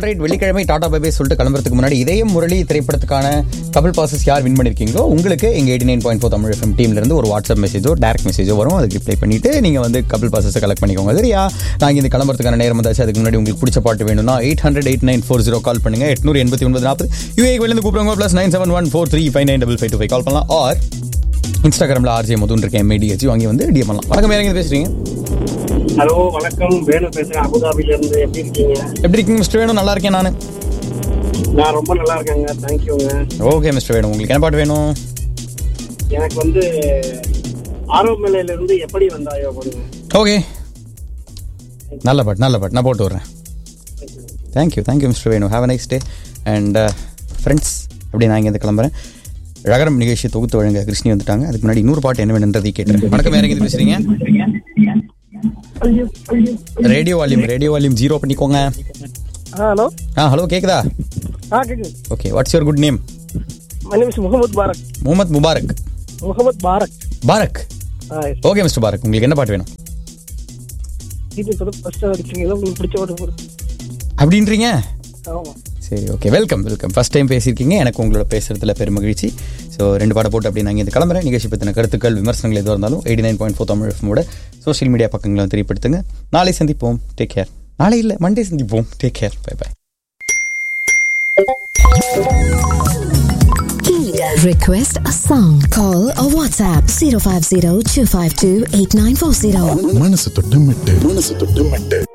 Alright வெள்ளிக்கிழமை tata bye by சொல்லிட்டு கிளம்புறதுக்கு முன்னாடி இதயம் முரளி திரைப்படத்துக்கான கபிள் பாசஸ் யார் வின் பண்ணிருக்கீங்களோ உங்களுக்கு எங்க eighty nine point four Tamil FM டீம்ல இருந்து ஒரு வாட்ஸ்அப் மெசேஜோ டேரக்ட் மெசேஜோ வரும் அதுக்கு ரிப்ளை பண்ணிட்டு நீங்க வந்து கபிள் பாசஸை கலெக்ட் பண்ணிக்கோங்க சரியா நாங்க இந்த கிளம்புறதுக்கான நேரம் வந்தாச்சு அதுக்கு முன்னாடி உங்களுக்கு பிடிச்ச பாட்டு வேணும்னா eight hundred eight nine four zero call பண்ணுங்க எட்நூறு எண்பத்தி ஒன்பது நாற்பது யூஏ வெளியிருந்து கூப்பிடுங்க plus nine seven one four three five nine double five two five call பண்ணலாம் ஆர் இன்ஸ்டாகிராமில் ஆர்ஜே மதுன்னு இருக்கேன் எம்ஏடிஹெச் வாங்கி வந்து டிஎம் பண்ணலாம் வணக்கம் வேற எங்க பேசுறீங்க ஹலோ வணக்கம் வேணு பேசுறேன் அபுதாபில இருந்து எப்படி இருக்கீங்க எப்படி இருக்கீங்க மிஸ்டர் வேணும் நல்லா இருக்கேன் நான் நான் ரொம்ப நல்லா இருக்கேங்க தேங்க்யூங்க ஓகே மிஸ்டர் வேணும் உங்களுக்கு என்ன பாட்டு வேணும் எனக்கு வந்து ஆரோமலையில இருந்து எப்படி வந்தாயோ பண்ணுங்க ஓகே நல்ல பாட்டு நல்ல பாட்டு நான் போட்டு விட்றேன் thank you thank you mister Venu have a nice day and friends அப்படி நான் இங்கேருந்து கிளம்புறேன் ரகரம் நிகழ்ச்சி தொகுத்து வழங்க கிருஷ்ணி வந்துட்டாங்க அதுக்கு முன்னாடி இன்னொரு பாட்டு என்ன வேணுன்றதை கேட்டுறேன் வணக்கம் வேற எங்கே பேசுறீங்க radio volume radio volume zero பண்ணிக்கோங்க ஹலோ ஆ ஹலோ கேக்குதா ஆ கேக்குது okay what's your good name my name is Mohammed Barak Mohammed Mubarak Mohammed Barak Barak okay mister Barak உங்களுக்கு என்ன பாட்டு வேணும் இது இப்போ ஃபர்ஸ்ட் அடிச்சீங்க ஏதோ உங்களுக்கு பிடிச்ச பாட்டு போடு அப்படின்றீங்க ஆமா சரி okay welcome welcome first time பேசியிருக்கீங்க எனக்கு உங்களோட பேசுறதுல பெருமகிழ்ச்சி ஸோ ரெண்டு பாடம் போட்டு அப்படி நாங்கள் இந்த கிளம்புறேன் நிகழ்ச்சி பற்றின கருத்துக்கள் விமர்சனங்கள் எதுவாக இருந்தாலும் eighty nine point four Tamil எஃப்எம்மோட சோஷியல் மீடியா பக்கங்களை தெரியப்படுத்துங்க நாளை சந்திப்போம் டேக் கேர் நாளை இல்லை மண்டே சந்திப்போம் take care bye bye Request a song. Call or WhatsApp 050 252 8940. மனசு தொட்டு மெட்டு மனசு தொட்டு மெட்டு